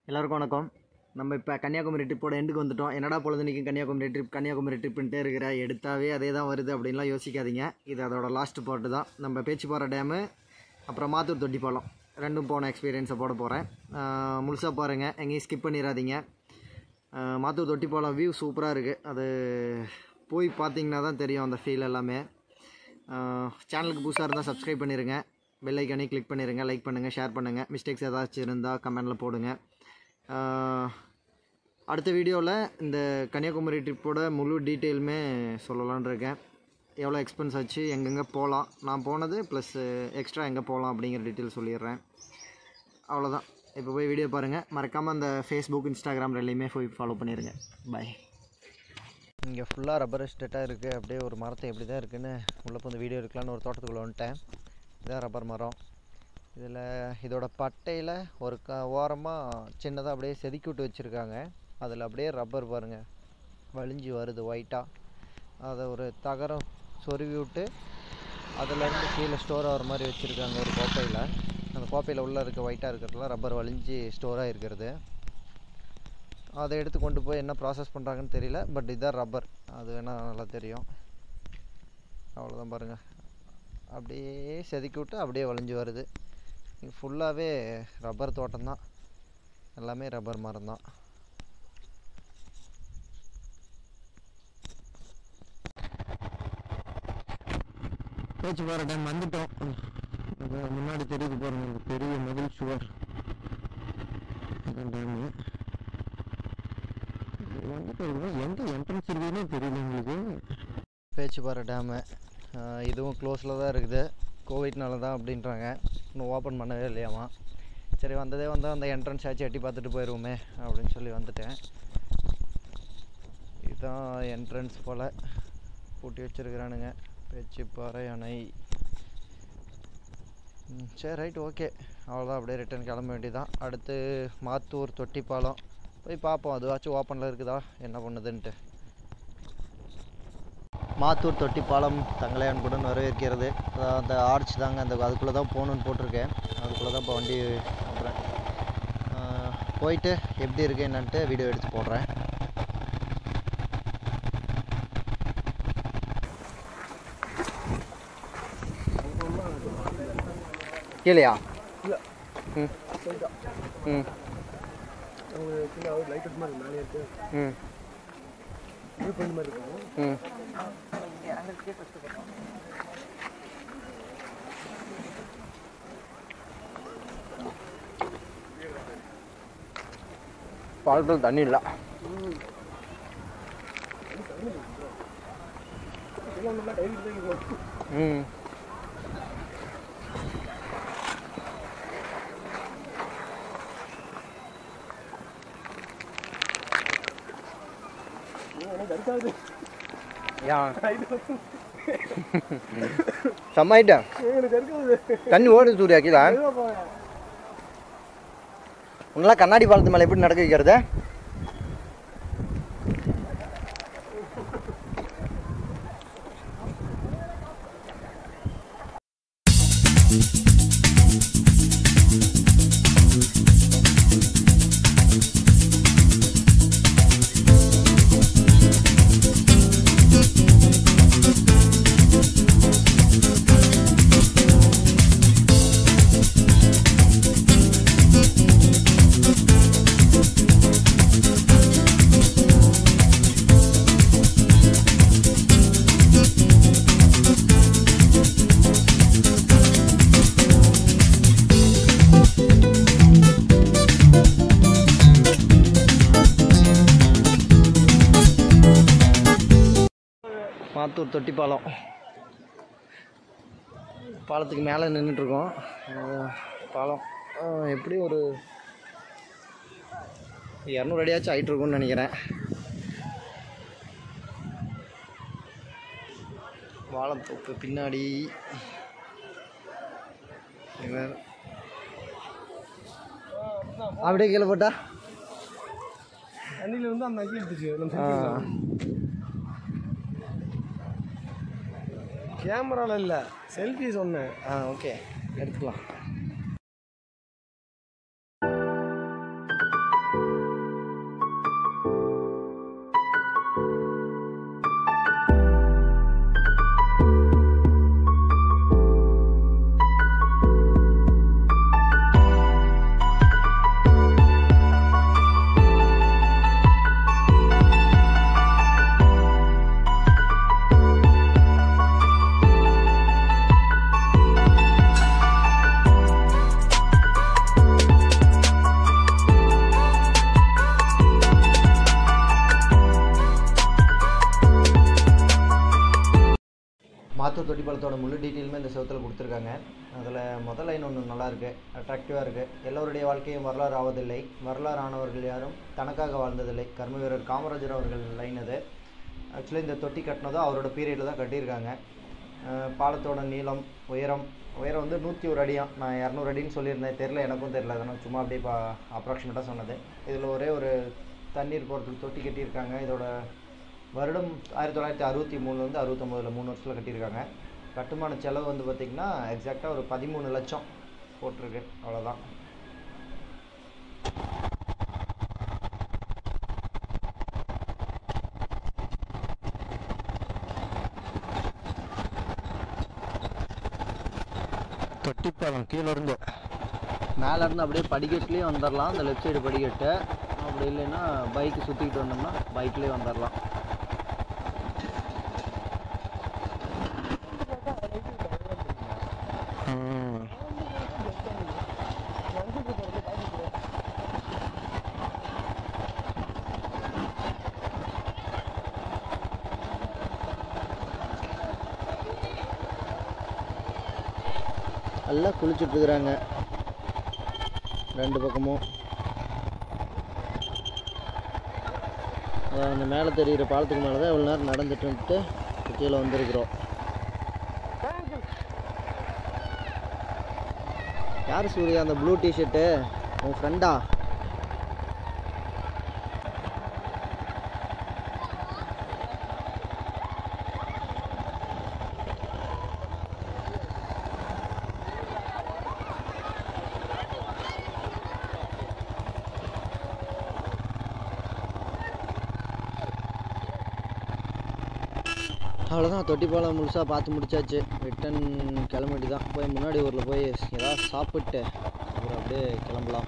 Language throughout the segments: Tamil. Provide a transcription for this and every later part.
எல்லாருக்கும் வணக்கம் நம்ம இப்போ கன்னியாகுமரி ட்ரிப்போட எண்டுக்கு வந்துட்டோம் என்னடா பொழுதுனிக்கு கன்னியாகுமரி ட்ரிப் கன்னியாகுமரி ட்ரிப்புன்ட்டே இருக்கிற எடுத்தாவே அதே தான் வருது அப்படின்லாம் யோசிக்காதீங்க இது அதோட லாஸ்ட் பார்ட்டு தான் நம்ம பேச்சிப்பாறை டேமு அப்புறம் மாத்தூர் தொட்டிப்பாலம் ரெண்டும் போன எக்ஸ்பீரியன்ஸை போட போகிறேன் முழுசாக பாருங்கள் எங்கேயும் ஸ்கிப் பண்ணிடாதீங்க ஆஹ் மாத்தூர் தொட்டிப்பாலம் வியூ சூப்பராக இருக்குது அது போய் பார்த்தீங்கன்னா தான் தெரியும் அந்த ஃபீல் எல்லாமே சேனலுக்கு புதுசாக இருந்தால் சப்ஸ்கிரைப் பண்ணிடுங்க பெல் ஐக்கானே கிளிக் பண்ணிடுங்க லைக் பண்ணுங்கள் ஷேர் பண்ணுங்கள் மிஸ்டேக்ஸ் ஏதாச்சும் இருந்தால் கமெண்டில் போடுங்க ஆஹ் அடுத்த வீடியோவில் இந்த கன்னியாகுமரி ட்ரிப்போட முழு டீட்டெயிலுமே சொல்லலான்னு இருக்கேன் எவ்வளோ எக்ஸ்பென்ஸ் ஆச்சு எங்கெங்கே போகலாம் நான் போனது ப்ளஸ் எக்ஸ்ட்ரா எங்கே போகலாம் அப்படிங்கிற டீட்டெயில் சொல்லிடுறேன் அவ்வளோதான் இப்போ போய் வீடியோ பாருங்கள் மறக்காமல் அந்த ஃபேஸ்புக் இன்ஸ்டாகிராம் ரெண்டுலையுமே போய் ஃபாலோ பண்ணிடுங்க பை இங்கே ஃபுல்லாக ரப்பர் எஸ்டேட்டாக இருக்குது அப்படியே ஒரு மரத்தை எப்படி தான் இருக்குன்னு உள்ளே போய் வீடியோ எடுக்கலான்னு ஒரு தோட்டத்துக்குள்ளே வந்துட்டேன் இதான் ரப்பர் மரம் இதில் இதோட பட்டையில் ஒரு க ஓரமாக சின்னதாக அப்படியே செதுக்கி விட்டு வச்சுருக்காங்க அதில் அப்படியே ரப்பர் பாருங்கள் வலிஞ்சு வருது ஒயிட்டாக அதை ஒரு தகரம் சொருவி விட்டு அதுலேருந்து கீழே ஸ்டோர் ஆகிற மாதிரி வச்சுருக்காங்க ஒரு கோப்பையில் அந்த கோப்பையில் உள்ளே இருக்க ஒயிட்டாக இருக்கிறதுலாம் ரப்பர் வலிஞ்சு ஸ்டோராக இருக்கிறது அதை எடுத்து கொண்டு போய் என்ன ப்ராசஸ் பண்ணுறாங்கன்னு தெரியல பட் இதுதான் ரப்பர் அது வேணால் நல்லா தெரியும் அவ்வளோதான் பாருங்கள் அப்படியே செதுக்கி விட்டு அப்படியே வளைஞ்சு வருது இங்கே ஃபுல்லாகவே ரப்பர் தோட்டம் தான் எல்லாமே ரப்பர் மரம் தான் பேச்சு பாரு டைம் வந்துட்டோம் அது முன்னாடி தெரியுது பாருங்க இந்த பெரிய மதில் சுவர் டேமு வந்துட்டு எங்கே என்ட்ரன்ஸ் இருக்குதுன்னு தெரியல உங்களுக்கு பேச்சுப்பாறை டேமு இதுவும் க்ளோஸில் தான் இருக்குது கோவிட்னால தான் அப்படின்றாங்க இன்னும் ஓப்பன் பண்ணவே இல்லையாமா சரி வந்ததே வந்தால் அந்த என்ட்ரன்ஸ் ஆச்சு எட்டி பார்த்துட்டு போயிடுவோமே அப்படின்னு சொல்லி வந்துட்டேன் இதுதான் என்ட்ரன்ஸ் போல் பூட்டி வச்சுருக்கிறானுங்க பேச்சுப்பாறை அணை ம், சரி ரைட் ஓகே அவ்வளோதான் அப்படியே ரிட்டர்ன் கிளம்ப வேண்டியதான் அடுத்து மாத்தூர் தொட்டிப்பாலம் போய் பார்ப்போம் அதுவாச்சும் ஓப்பனில் இருக்குதா என்ன பண்ணுதுன்ட்டு மாத்தூர் தொட்டிப்பாலம் தங்களையான்குடன் வரவேற்கிறது அதான் அந்த ஆர்ச் தாங்க அந்த அதுக்குள்ளே தான் போகணுன்னு போட்டிருக்கேன் அதுக்குள்ளே தான் இப்போ வண்டி போடுறேன் போயிட்டு எப்படி இருக்கு என்னன்ட்டு வீடியோ எடுத்து போடுறேன் கீழையா ம் ம் ம் ம் பாலத்தில் தண்ணி இல்லை ம் ஏன் செம்ம ஐட்டம் தண்ணி ஓடுது சூர்யா கீழே உன்னெல்லாம் கண்ணாடி பாலத்து மேலே எப்படி நடக்க வைக்கிறது மாத்தூர் தொட்டி பாலம் பாலத்துக்கு மேலே நின்றுட்டுருக்கோம் பாலம் அஹ் எப்படி ஒரு இரநூறு அடியாச்சும் ஆகிட்டு இருக்கும்னு நினைக்கிறேன் வாழைத்தோப்பு பின்னாடி இவர் அப்படியே கீழே போட்டா தண்ணியில் வந்து அந்த அங்கே எடுத்துச்சு நம்ம ஆ கேமரால இல்லை செல்ஃபி சொன்னேன் ஆ ஓகே எடுத்துக்கலாம் தொட்டிப்பாலத்தோட முழு டீட்டெயிலுமே இந்த செவத்தில் கொடுத்துருக்காங்க அதில் முதல் லைன் ஒன்று நல்லாயிருக்கு அட்ராக்டிவாக இருக்குது எல்லோருடைய வாழ்க்கையும் வரலாறு ஆவதில்லை வரலாறு ஆனவர்கள் யாரும் தனக்காக வாழ்ந்ததில்லை கர்ம வீரர் காமராஜர் அவர்கள் லைன் அது ஆக்சுவலி இந்த தொட்டி கட்டினதும் அவரோட பீரியடில் தான் கட்டியிருக்காங்க அஹ் பாலத்தோட நீளம் உயரம் உயரம் வந்து நூற்றி ஒரு அடியாம் நான் இரநூறு அடின்னு சொல்லியிருந்தேன் தெரில எனக்கும் தெரில அதனால் சும்மா அப்படியே பா அப்ராக்சிமேட்டாக சொன்னது இதில் ஒரே ஒரு தண்ணீர் போகிறதுக்கு தொட்டி கட்டியிருக்காங்க இதோட வருடம் ஆயிரத்தி தொள்ளாயிரத்தி அறுபத்தி மூணுலேருந்து அறுபத்தொம்போதில் மூணு வருஷத்தில் கட்டியிருக்காங்க கட்டுமான செலவு வந்து பார்த்திங்கன்னா எக்ஸாக்டாக ஒரு பதிமூணு லட்சம் போட்டிருக்கு அவ்வளோதான் தொட்டிப்பாலம் கீழே இருந்து மேலே இருந்து அப்படியே படிக்கட்டுலேயும் வந்துடலாம் அந்த லெஃப்ட் சைடு படிக்கட்டு அப்படி இல்லைன்னா பைக்கு சுற்றிக்கிட்டு வந்தோம்னா பைக்லேயே வந்துடலாம் நல்லா குளிச்சுட்டு இருக்கிறாங்க ரெண்டு பக்கமும் அதான் அந்த மேலே தெரிகிற பாலத்துக்கு மேலே தான் இவ்வளோ நேரம் நடந்துட்டு வந்துட்டு இப்ப கீழே வந்திருக்கிறோம் யார் சூர்யா அந்த ப்ளூ டிஷர்ட்டு உன் ஃப்ரெண்டா அவ்வளோதான் தொட்டிப்பாலம் முழுசாக பார்த்து முடிச்சாச்சு ரிட்டன் கிளம்பிட்டு தான் போய் முன்னாடி ஊரில் போய் ஏதாவது சாப்பிட்டு அப்புறம் அப்படியே கிளம்பலாம்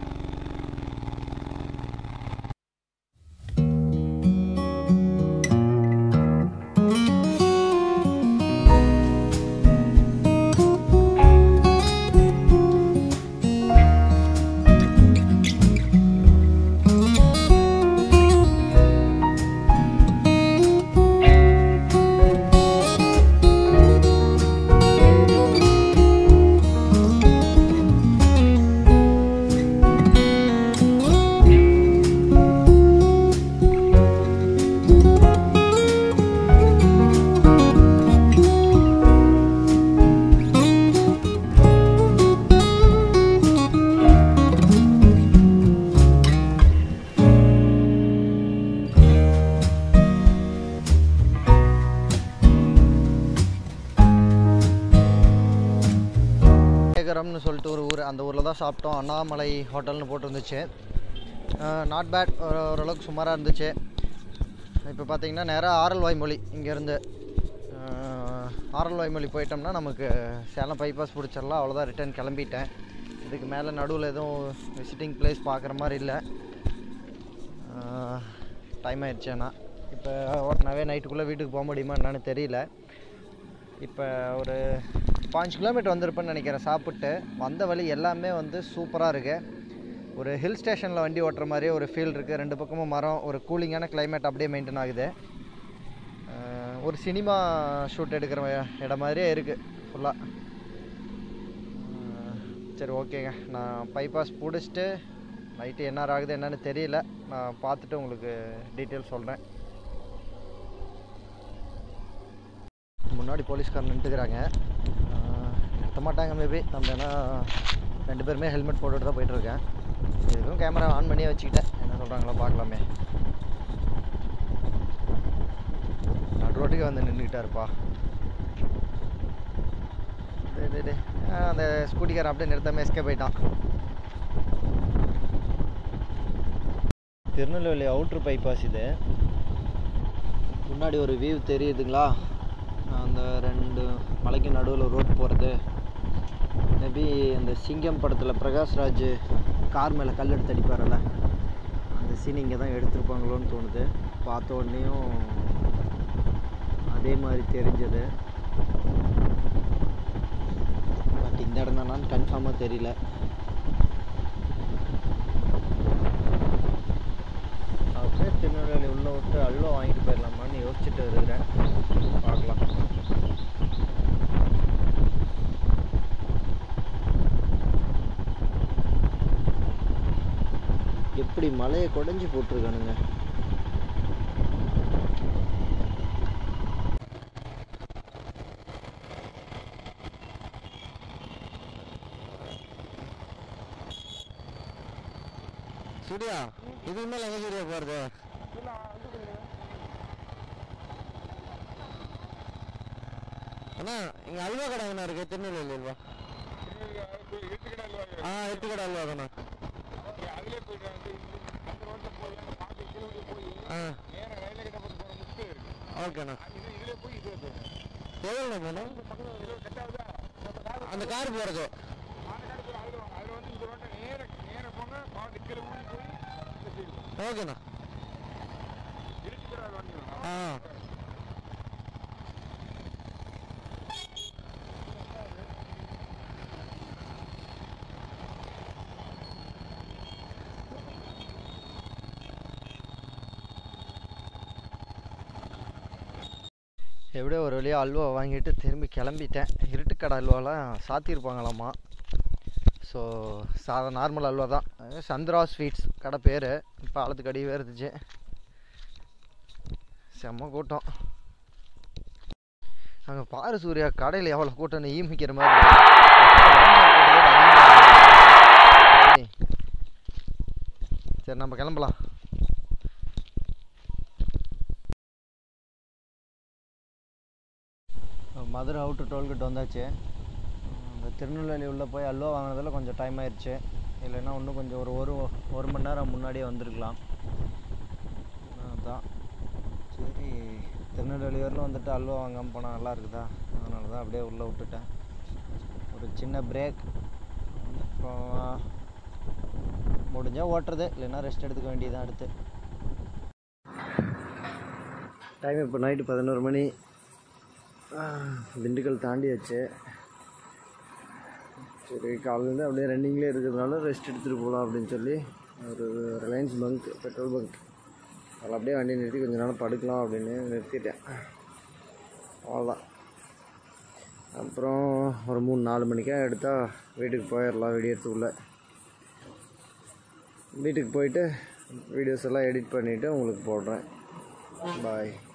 சேகரம்னு சொல்லிட்டு ஒரு ஊர் அந்த ஊரில் தான் சாப்பிட்டோம் அண்ணாமலை ஹோட்டல்னு போட்டிருந்துச்சு நாட் பேட் ஓரளவுக்கு சுமாராக இருந்துச்சு இப்போ பார்த்தீங்கன்னா நேராக ஆரல் வாய்மொழி இங்கேருந்து ஆரல் வாய்மொழி போயிட்டோம்னா நமக்கு சேலம் பைபாஸ் பிடிச்சிடலாம் அவ்வளோதான் ரிட்டர்ன் கிளம்பிட்டேன் இதுக்கு மேலே நடுவில் எதுவும் விசிட்டிங் பிளேஸ் பார்க்குற மாதிரி இல்லை டைம் ஆயிடுச்சு ஆனால் இப்போ ஓட்டினாவே நைட்டுக்குள்ளே வீட்டுக்கு போக முடியுமா என்னன்னு தெரியல இப்போ ஒரு பாஞ்சு கிலோமீட்டர் வந்திருப்பேன்னு நினைக்கிறேன் சாப்பிட்டு வந்த வழி எல்லாமே வந்து சூப்பராக இருக்கு ஒரு ஹில் ஸ்டேஷனில் வண்டி ஓட்டுற மாதிரியே ஒரு ஃபீல் இருக்குது ரெண்டு பக்கமும் மரம் ஒரு கூலிங்கான climate அப்படியே மெயின்டைன் ஆகுது அஹ் ஒரு சினிமா ஷூட் எடுக்கிற இடம் மாதிரியே இருக்குது ஃபுல்லாக சரி ஓகேங்க நான் பைபாஸ் பிடிச்சிட்டு நைட்டு என்ன ஆகுது என்னன்னு தெரியல நான் பார்த்துட்டு உங்களுக்கு டீட்டெயில் சொல்கிறேன் முன்னாடி போலீஸ்காரன் நின்றுக்கிறாங்க நிறுத்த மாட்டாங்க மேபி நம்ம ஏன்னா ரெண்டு பேருமே ஹெல்மெட் போட்டுட்டு தான் போயிட்டுருக்கேன் இதுக்கும் கேமரா ஆன் பண்ணியே வச்சுக்கிட்டேன் என்ன சொல்கிறாங்களோ பார்க்கலாமே நடு ரோட்டுக்கு வந்து நின்றுக்கிட்டாருப்பா டேய், டேய், டேய். ஆ, அந்த ஸ்கூட்டிக்காரன் அப்படியே நிறுத்தாம எஸ்கே போயிட்டான் திருநெல்வேலி அவுட்ரு பைபாஸ் இது முன்னாடி ஒரு வியூ தெரியுதுங்களா அந்த ரெண்டு மலைக்கு நடுவில் ரோட் போகிறது மேபி அந்த சிங்கம் படத்தில் பிரகாஷ்ராஜ் கார் மேலே கல் எடுத்து அடிப்பார்ல அந்த சீன் இங்கே தான் எடுத்திருப்பாங்களோன்னு தோணுது பார்த்த உடனேயும் அதே மாதிரி தெரிஞ்சது பட் இந்த இடம் தானான்னு கன்ஃபார்மாக தெரியல அப்படியே திருநெல்வேலி உள்ளே விட்டு அல்வா வாங்கிட்டு போயிடலாமான்னு யோசிச்சுட்டு இருக்கிறேன் பார்க்கலாம் எப்படி மலையை குடஞ்சி போட்டிருக்கானுங்க சூர்யா இதுக்கு மேலே எங்கே சூர்யா போகிறது அண்ணா இங்கே அல்வா கடை என்ன இருக்கு திருநெல்வேலி அல்வா ஆ எட்டு கடை அல்வா தானே ஆ ஓகேண்ணா எவ்வளோண்ணா போகணும் அந்த கார் போகிறது ஓகேண்ணா ஆ எப்படியோ ஒரு வழியாக அல்வா வாங்கிட்டு திரும்பி கிளம்பிட்டேன் இருட்டுக்கடை அல்வாலாம் சாத்தியிருப்பாங்களாமா ஸோ சாதா நார்மல் அல்வா தான் அது சந்திரா ஸ்வீட்ஸ் கடை பேர் இப்போ ஆழத்துக்கு அடியே இருந்துச்சு செம்ம கூட்டம் அங்கே பாரு சூர்யா கடையில் எவ்வளோ கூட்டம் ஈமிக்கிற மாதிரி இருக்கு. ஏய். சரி நம்ம கிளம்பலாம் மதுரை அவுட்டு டோல்கேட் வந்தாச்சு இந்த திருநெல்வேலி உள்ளே போய் அல்வா வாங்கினதில் கொஞ்சம் டைம் ஆயிடுச்சு இல்லைன்னா இன்னும் கொஞ்சம் ஒரு ஒரு ஒரு மணி நேரம் முன்னாடியே வந்திருக்கலாம் அதான் சரி திருநெல்வேலி வரலும் வந்துட்டு அல்வா வாங்காமல் போனால் நல்லா இருக்குதா அதனால தான் அப்படியே உள்ளே விட்டுட்டேன் ஒரு சின்ன பிரேக் அப்புறம் முடிஞ்சால் ஓட்டுறது இல்லைன்னா ரெஸ்ட் எடுத்துக்க வேண்டியதான் அடுத்து டைம் இப்போ நைட்டு பதினோரு மணி திண்டுக்கல் தாண்டியாச்சு சரி காலையிலேருந்து அப்படியே ரன்னிங்லேயே இருக்கிறதுனால ரெஸ்ட் எடுத்துகிட்டு போகலாம் அப்படின்னு சொல்லி ஒரு ரிலையன்ஸ் பங்க் பெட்ரோல் பங்க் அதில் அப்படியே வண்டி நிறுத்தி கொஞ்ச நேரம் படுக்கலாம் அப்படின்னு நிறுத்திட்டேன் அவ்வளோதான் அப்புறம் ஒரு மூணு நாலு மணிக்காக எடுத்தால் வீட்டுக்கு போயிடலாம் விடியறதுக்குள்ளே வீட்டுக்கு போயிட்டு வீடியோஸ் எல்லாம் எடிட் பண்ணிவிட்டு உங்களுக்கு போடுறேன் பாய்